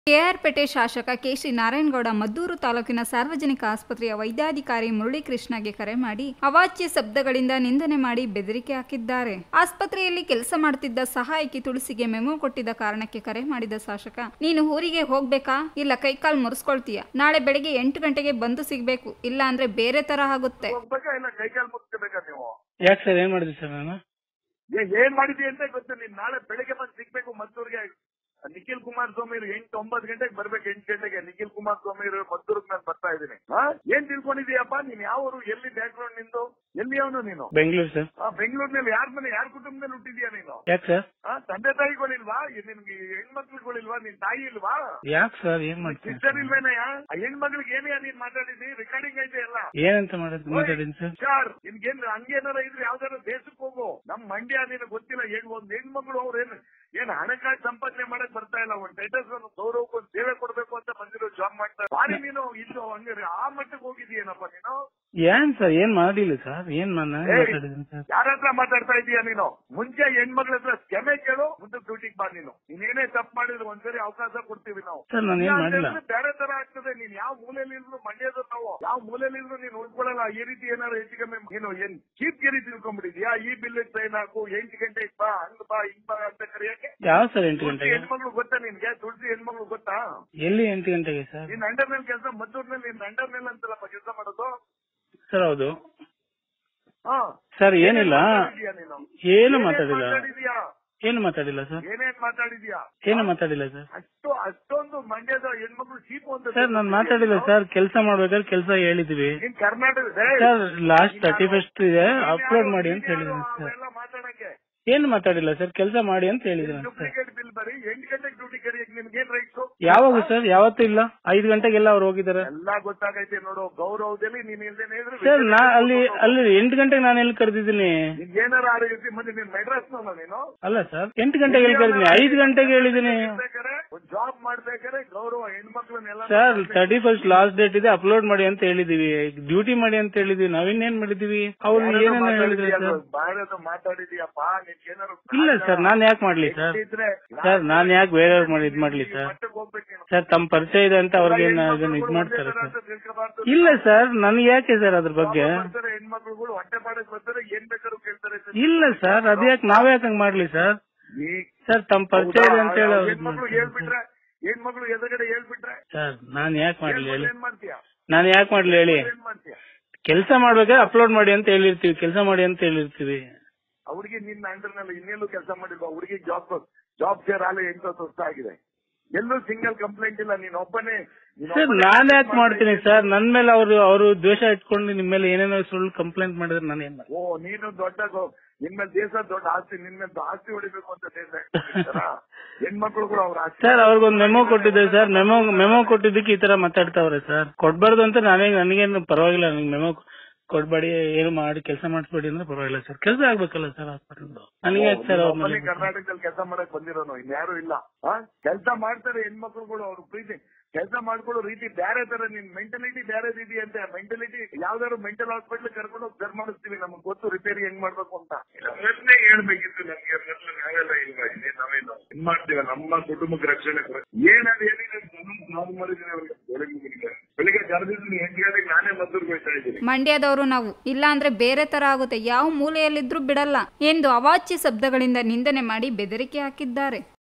ಕೆಆರ್ಪೇಟೆ ಶಾಸಕ ಕೆಸಿ ನಾರಾಯಣಗೌಡ ಮದ್ದೂರು ತಾಲೂಕಿನ ಸಾರ್ವಜನಿಕ ಆಸ್ಪತ್ರೆಯ ವೈದ್ಯಾಧಿಕಾರಿ ಮುರಳೀಕೃಷ್ಣಗೆ ಕರೆ ಮಾಡಿ ಅವಾಚ್ಯ ಶಬ್ದಗಳಿಂದ ನಿಂದನೆ ಮಾಡಿ ಬೆದರಿಕೆ ಹಾಕಿದ್ದಾರೆ ಆಸ್ಪತ್ರೆಯಲ್ಲಿ ಕೆಲಸ ಮಾಡುತ್ತಿದ್ದ ಸಹಾಯಕಿ ತುಳಸಿಗೆ ಮೆಮೊ ಕೊಟ್ಟಿದ್ದ ಕಾರಣಕ್ಕೆ ಕರೆ ಮಾಡಿದ ಶಾಸಕ ನೀನು ಊರಿಗೆ ಹೋಗ್ಬೇಕಾ ಇಲ್ಲ ಕೈಕಾಲ್ ಮುರಿಸ್ಕೊಳ್ತೀಯ ನಾಳೆ ಬೆಳಿಗ್ಗೆ ಎಂಟು ಗಂಟೆಗೆ ಬಂದು ಸಿಗ್ಬೇಕು ಇಲ್ಲ ಅಂದ್ರೆ ಬೇರೆ ತರ ಆಗುತ್ತೆ ಹೋಗ್ಬೇಕಾ ಇಲ್ಲ ಕೈಕಾಲ್ ಮುಚ್ಕೋಬೇಕಾ ನೀವು ಯಾಕೆ ಸರ್ ಏನ್ ಮಾಡಿದ್ರಿ ಸರ್ ನಾನು ಏ- ಏನ್ ಮಾಡಿದ್ವಿ ಅಂತ ಗೊತ್ತು ನೀನ್ ನಾಳೆ ಬೆಳಿಗ್ಗೆ ಬಂದು ಸಿಗ್ಬೇಕು ಮದ್ದೂರಿಗೆ ನಿಖಿಲ್ ಕುಮಾರಸ್ವಾಮಿ ಎಂಟು ಒಂಬತ್ತು ಗಂಟೆಗೆ ಬರ್ಬೇಕು ಎಂಟು ಗಂಟೆಗೆ ನಿಖಿಲ್ ಕುಮಾರಸ್ವಾಮಿ ಮದ್ದೂರ್ಗ್ ನಾನು ಬರ್ತಾ ಇದ್ದೀನಿ ಹಾ? ಏನ್ ತಿಳ್ಕೊಂಡಿದೀಯಪ್ಪ ನೀನ್ ಯಾವ ಊರು ಎಲ್ಲಿ ಬ್ಯಾಕ್ಗ್ರೌಂಡ್ ನಿಂದು ಎಲ್ಲಿ ಅವನು ನೀನು ಬೆಂಗಳೂರು ಸರ್ ಆ, ಬೆಂಗಳೂರಿನಲ್ಲಿ ಯಾರ ಮನೆ ಯಾರ ಕುಟುಂಬದಲ್ಲಿ ಹುಟ್ಟಿದ್ಯಾ ನೀನು ಯಾಕೆ ಸರ್ ಆ, ತಂದೆ ತಾಯಿಗಳಿಲ್ವಾ ಈ ನಿನ್ಗೆ ಹೆಣ್ಮಕ್ಳುಗಳಿಲ್ವಾ ನಿನ್ ತಾಯಿ ಇಲ್ವಾ ಯಾಕೆ ಸರ್ ಏನ್ ಮಾಡ್ತೀನಿ ಸಿಸ್ಟರ್ ಇಲ್ವೇನಯ್ಯ ಆ ಹೆಣ್ಮಕ್ಳಿಗೆ ಏನೇ ನೀನ್ ಮಾತಾಡಿದಿ ರೆಕಾರ್ಡಿಂಗ್ ಐತೆ ಎಲ್ಲ ಏನಂತ ಮಾಡೋದು ಮಾತಾಡಿನಿ ಸರ್ ಸರ್ ನಿನ್ಗೇನ್ ಹಂಗೇನಾರ ಇದ್ರೆ ಯಾವ್ದಾರ ದೇಶಕ್ಕೆ ಹೋಗು ನಮ್ ಮಂಡ್ಯ ನೀನು ಗೊತ್ತಿಲ್ಲ ಹೆಣ್ ಒಂದ್ ಹೆಣ್ಮಕ್ಳು ಅವ್ರ ಏನ್ ಏನ್ ಹಣಕಾಸು ಸಂಪಾದನೆ ಮಾಡಕ್ ಬರ್ತಾ ಇಲ್ಲ ಒಂದ್ ಟೈಟಲ್ಸ್ ಒಂದು ಗೌರವಕ್ಕೆ ಒಂದ್ ಸೇವೆ ಕೊಡ್ಬೇಕು ಅಂತ ಬಂದಿರೋ ಜಾಬ್ ಮಾಡ್ತಾರೆ ಬಾರಿ ನೀನು ಇಲ್ಲೋ ಹಂಗಾರೆ ಆ ಮಟ್ಟಕ್ಕೆ ಹೋಗಿದೀಯನಪ್ಪ ನೀನು ಏನ್ ಸರ್ ಏನ್ ಮಾಡಿಲ್ಲ ಸರ್ ಏನ್ ನಾನು ಏಯ್, ಮಾತಾಡಿದ್ದೀನಿ ಸರ್ ಯಾರ ಹತ್ರ ಮಾತಾಡ್ತಾ ಇದೀಯ ನೀನು ಮುಂಚೆ ಹೆಣ್ಮಕ್ಳ ಹತ್ರ ಕ್ಷಮೆ ಕೇಳು ಮುಂದೆ ಡ್ಯೂಟಿಗೆ ಬಾ ನೀನು ನೀನೇನೇ ತಪ್ಪು ಮಾಡಿದ್ರೆ ಒಂದ್ಸರಿ ಅವಕಾಶ ಕೊಡ್ತೀವಿ ನಾವು ಸರ್ ನಾನು ಏನ್ ಮಾಡಿಲ್ಲ ಇಲ್ಲ, ಬೇರೆ ತರ ಆಗ್ತದೆ ನೀನ್ ಯಾವ ಮೂಲೆಯಲ್ಲಿ ಇದ್ರು ಮಂಡ್ಯದ ನಾವು ಯಾವ ಮೂಲೆಯಲ್ಲಿ ಇದ್ರು ನೀನು ಉಳ್ಕೊಳ್ಳಲ್ಲ ಈ ರೀತಿ ಏನಾರು ಹೆಚ್ಚು ಕಮ್ಮಿ ನೀನು ಏನ್ ಚೀಪ್ ಗಿರಿ ತಿಳ್ಕೊಂಡ್ಬಿಟ್ಟಿದ್ಯಾ ಈ ಬಿಲ್ ಟ್ರೈನ್ ಹಾಕು ಎಂಟು ಗಂಟೆಗೆ ಬಾ ಹಂಗ್ ಬಾ ಹಿಂಗ್ ಬಾ ಅಂತ ಕರೆಯಕ್ಕೆ ಯಾವ ಸರ್ ಎಂಟು ತುಳಸಿ ಗಂಟೆಗೆ ಹೆಣ್ಮಕ್ಳು ಗೊತ್ತಾ ನಿನ್ಗೆ ತುಳಸಿ ಹೆಣ್ಮಕ್ಳು ಗೊತ್ತಾ ಎಲ್ಲಿ ಎಂಟು ಗಂಟೆಗೆ ಸರ್ ನಿನ್ ಅಂಡರ್ ಮೇಲೆ ಕೆಲಸ ಮದ್ದೂರ್ನಲ್ಲಿ ನಿನ್ ಅಂಡರ್ ಮೇಲೆ ಅಂತಲ್ಲಪ್ಪ ಕೆಲಸ ಮಾಡೋದು ಸರ್ ಹೌದು ಹಾ ಸರ್ ಏನಿಲ್ಲ ಮಾತಾಡಿದ್ಯಾ ನೀನು ಏನು ಏನೇನ್ ಮಾತಾಡಿಲ್ಲ ಮಾತಾಡಿದ್ಯಾ ಏನು ಮಾತಾಡಿಲ್ಲ ಸರ್ ಏನೇನ್ ಮಾತಾಡಿದ್ಯಾ ಏನು ಮಾತಾಡಿಲ್ಲ ಸರ್ ಅಷ್ಟು ಅಷ್ಟೊಂದು ಮಂಡ್ಯದ ಹೆಣ್ಮಕ್ಳು ಚೀಪು ಅಂತ ಸರ್ ನಾನು ಮಾತಾಡಿಲ್ಲ ಸರ್ ಕೆಲಸ ಮಾಡ್ಬೇಕಾದ್ರೆ ಕೆಲಸ ಹೇಳಿದ್ವಿ ನೀನ್ Karnataka sir last thirty first ಇದೆ ಅಪ್ಲೋಡ್ ಮಾಡಿ ಅಂತ ಹೇಳಿದ್ದೀನಿ ಸರ್ ಅವೆಲ್ಲ ಮಾತಾಡಕ್ಕೆ ಏನು ಮಾತಾಡಿಲ್ಲ ಸರ್ ಕೆಲಸ ಮಾಡಿ ಅಂತ ಹೇಳಿದ್ದೀನಿ ಸರ್ ಡೂಪ್ಲಿಕೇಟ್ ಬಿಲ್ ಬರೀ ಎಂಟು ಗಂಟೆಗೆ ಡ್ಯೂಟಿ ಕರಿಯಕ್ ನಿಮ್ಗೇನ್ ರೈಟ್ಸು ಯಾವಾಗ ಸರ್ ಯಾವತ್ತೂ ಇಲ್ಲ ಐದು ಗಂಟೆಗೆಲ್ಲ ಅವ್ರು ಹೋಗಿದ್ದಾರೆ ಎಲ್ಲಾ ಗೊತ್ತಾಗೈತೆ ನೋಡು ಗೌರವದಲ್ಲಿ ನೀನ್ ಇಲ್ದೇನೆ ಇದ್ರೆ ಸರ್ ನಾ ಅಲ್ಲಿ ಅಲ್ಲಿ ಎಂಟು ಗಂಟೆಗೆ ನಾನು ಎಲ್ಲಿ ಕರೆದಿದ್ದೀನಿ ನಿನ್ ಏನಾರ ಆರೋಗ್ಯ ಮತ್ತೆ ನೀನ್ ಮೆಡ್ರಾಸ್ನಲ್ಲ ನೀನು ಅಲ್ಲ ಸರ್ ಎಂಟು ಗಂಟೆಗೆ ಎಲ್ಲಿ ಕರೆದಿದ್ದೀನಿ ಐದು ಗಂಟೆಗೆ ಹೇಳಿದ್ದೀನಿ ಇರ್ಬೇಕಾದ್ರೆ ಒಂದ್ ಜಾಬ್ ಮಾಡ್ಬೇಕಾದ್ರೆ ಗೌರವ ಹೆಣ್ಮಕ್ಳನ್ನೆಲ್ಲ sir thirty first last date ಇದೆ ಅಪ್ಲೋಡ್ ಮಾಡಿ ಅಂತ ಹೇಳಿದೀವಿ ಡ್ಯೂಟಿ ಮಾಡಿ ಅಂತ ಹೇಳಿದೀವಿ ನಾವಿನ್ನೇನ್ ಮಾಡಿದೀವಿ ಅವ್ರು ಏನೇನೋ ಹೇಳಿದ್ರೆ ಸರ್ ಬಾರದು ಮಾತಾಡಿದೀಯಪ್ಪ ನಿನ್ಗೇನಾರು ಇಲ್ಲ ಸರ್ ನಾನ್ ಯಾಕೆ ಮಾಡ್ಲಿ ಸರ್ ಇದ್ರೆ ಸರ್ ನಾನ್ ಯಾಕೆ ಬೇರೆ ಮಾಡಿ ಇದ್ ಮಾಡ್ಲಿ ಸರ್ ಮಟ್ಟಕ್ಕೆ ಹೋಗ್ಬೇಕು ನೀನು ಸರ್ ತಮ್ಮ ಪರಿಚಯ ಇದೆ ಅಂತ ಅವ್ರಿಗೆ ಇದನ್ನ ಇದ್ ಮಾಡ್ತಾರೆ ಸರ್ ಇಲ್ಲ ಸರ್ ನನ್ಗೆ ಯಾಕೆ ಸರ್ ಅದ್ರ ಬಗ್ಗೆ ಬರ್ತಾರೆ ಹೆಣ್ಮಕ್ಳುಗಳು ಹೊಟ್ಟೆ ಮಾಡಕ್ ಬರ್ತಾರೆ ಏನ್ ಬೇಕಾದ್ರೂ ಕೇಳ್ತಾರೆ ಸರ್. ಇಲ್ಲ ಸರ್ ಅದ್ಯಾಕೆ ನಾವ್ಯಾಕೆ ಹಂಗ್ ಮಾಡ್ಲಿ ಸರ್ ಈ- ಸರ್ ತಮ್ಮ ಪರಿಚಯ ಇದೆ ಅಂತ ಹೇಳಿ ಅವ್ರು ಇದ್ ಹೆಣ್ಮಕ್ಳು ಮಾಡ್ತಾರೆ ಹೇಳ್ಬಿಟ್ರೆ ಹೆಣ್ಮಕ್ಳು ಎದುರುಗಡೆ ಹೇಳ್ಬಿಟ್ರೆ ಸರ್ ನಾನ್ ಯಾಕೆ ಮಾಡ್ಲಿ ಹೇಳಿ ಏನ್ ಮಾಡ್ತೀಯ ನಾನ್ ಯಾಕೆ ಮಾಡ್ಲಿ ಹೇಳಿ ಏನ್ ಮಾಡ್ತೀಯ ಕೆಲಸ ಮಾಡ್ಬೇಕಾದ್ರೆ ಅಪ್ಲೋಡ್ ಮಾಡಿ ಅಂತ ಹೇಳಿರ್ತೀವಿ ಕೆಲಸ ಮಾಡಿ ಅಂತ ಹೇಳಿರ್ತೀವಿ ಅವ್ರಿಗೆ ನಿನ್ನ ಅಂಡರ್ನಲ್ಲಿ ಇನ್ನೆಲ್ಲೂ ಕೆಲಸ ಮಾಡಿಲ್ವಾ ಹುಡುಗಿ ಜಾಬ್ ಜಾಬ್ ಸೇರ್ ಆಲೆ ಎಂಟು ಹತ್ತು ವರ್ಷ ಆಗಿದೆ ಎಲ್ಲೂ ಸಿಂಗಲ್ ಕಂಪ್ಲೇಂಟ್ ಇಲ್ಲ ನೀನ್ ಒಬ್ಬನೇ ನೀನ್ ಸರ್ ಒಬ್ಬನೇ ನಾನ್ complaint ಯಾಕೆ ಮಾಡ್ತೀನಿ ಸರ್ ನನ್ ಮೇಲೆ ಅವರು ಅವರು ದ್ವೇಷ ಇಟ್ಕೊಂಡು ನಿಮ್ ಮೇಲೆ ಏನೇನೋ ಸುಳ್ಳು ಕಂಪ್ಲೇಂಟ್ ಮಾಡಿದ್ರೆ ನಾನು ಏನ್ ಮಾಡ್ತೀನಿ ಓ ನೀನು ದೊಡ್ಡ ಗೊ- ನಿನ್ ಮೇಲೆ ದೇಶ ದೊಡ್ಡ ಆಸ್ತಿ ನಿನ್ ಮೇಲೆ ಆಸ್ತಿ ಹೊಡಿಬೇಕು ಅಂತ ದೇಶ ಇಟ್ಕೊಂಡಿರ್ತಾರ? ಹೆಣ್ಮಕ್ಳು ಕೂಡ ಅವ್ರ ಆಸ್ತಿ ಸರ್ ಅವ್ರಿಗೊಂದು ಮೆಮೊ ಕೊಟ್ಟಿದ್ದೆ ಸರ್ ಮೆಮೊ ಮೆಮೊ ಕೊಟ್ಟಿದ್ದಕ್ಕೆ ಈ ತರ ಮಾತಾಡ್ತಾವ್ರೆ ಸರ್ ಕೊಡ್ಬಾರ್ದು ಅಂತ ನಾನೇ ನನಗೇನು ಪರವಾಗಿಲ್ಲ ನಂಗೆ ಮೆಮೊ ಕೊಡ್ಬೇಡಿ ಏನು ಮಾಡಿ ಕೆಲಸ ಮಾಡಿಸ್ಬೇಡಿ ಅಂದ್ರೆ ಪರವಾಗಿಲ್ಲ ಸರ್ ಕೆಲಸ ಆಗ್ಬೇಕಲ್ಲ ಸರ್ ಹಾಸ್ಪಿಟಲ್ ನನಗೆ ಯಾಕೆ ಸರ್ ಅವ್ರ ಒಬ್ಬನೇ ಮೇಲೆ ಕರ್ನಾಟಕದಲ್ಲಿ ಕೆಲಸ ಮಾಡಕ್ ಬಂದಿರೋನು ಇನ್ಯಾರು ಇಲ್ಲ ಕೆಲಸ ಮಾಡ್ತಾರೆ ಹೆಣ್ಮಕ್ಳುಗಳು ಅವ್ರ ಪ್ರೀತಿ ಕೆಲಸ ಮಾಡ್ಕೊಳ್ಳೋ ರೀತಿ ಬೇರೆ ತರ ನಿನ್ ಮೆಂಟಲಿಟಿ ಬೇರೆ ಇದೆಯಂತೆ ಮೆಂಟಲಿಟಿ ಯಾವ್ದಾದ್ರು ಮೆಂಟಲ್ ಹಾಸ್ಪಿಟಲ್ ಕರ್ಕೊಂಡು ಹೋಗಿ ಸರ್ ಮಾಡಿಸ್ತೀವಿ ನಮ್ಗೆ ಗೊತ್ತು ರಿಪೇರಿ ಹೆಂಗ್ ಮಾಡ್ಬೇಕು ಅಂತ ಮೊದಲೇ ಹೇಳ್ಬೇಕಿತ್ತು ನಮ್ಗೆ ಮೊದಲು ನಾವೆಲ್ಲ ಇಲ್ವಾ ಇಲ್ಲಿ ನಾವೇನು ಇದ್ ಮಾಡ್ತೀವ ನಮ್ಮ ಕುಟುಂಬಕ್ಕೆ ರಕ್ಷಣೆ ಕೊಡ ಏನಾದ್ರು ಏನಿದೆ ನಾವು ಮಾಡಿದೀನಿ ಅವ್ರಿಗೆ ಬೆಳಗ್ಗೆ ಬೆಳಿಗ್ಗೆ ಬೆಳಿಗ್ಗೆ ಕರೆದಿದ್ದೀನಿ ಎಂಟು ಗಂಟೆಗೆ ನಾನೇ ಮದ್ದೂರ್ಗೆ ಹೋಗ್ತಾ ಇದ್ದೀನಿ ಮಂಡ್ಯದವರು ನಾವು ಇಲ್ಲ ಅಂದ್ರೆ ಬೇರೆ ತರ ಆಗುತ್ತೆ ಯಾವ ಮೂಲೆಯಲ್ಲಿದ್ರೂ ಬಿಡಲ್ಲ ಎಂದು ಅವಾಚ್ಯ ಶಬ್ದಗಳಿಂದ ನಿಂದನೆ ಮಾಡಿ ಬೆದರಿಕೆ ಹಾಕಿದ್ದಾರೆ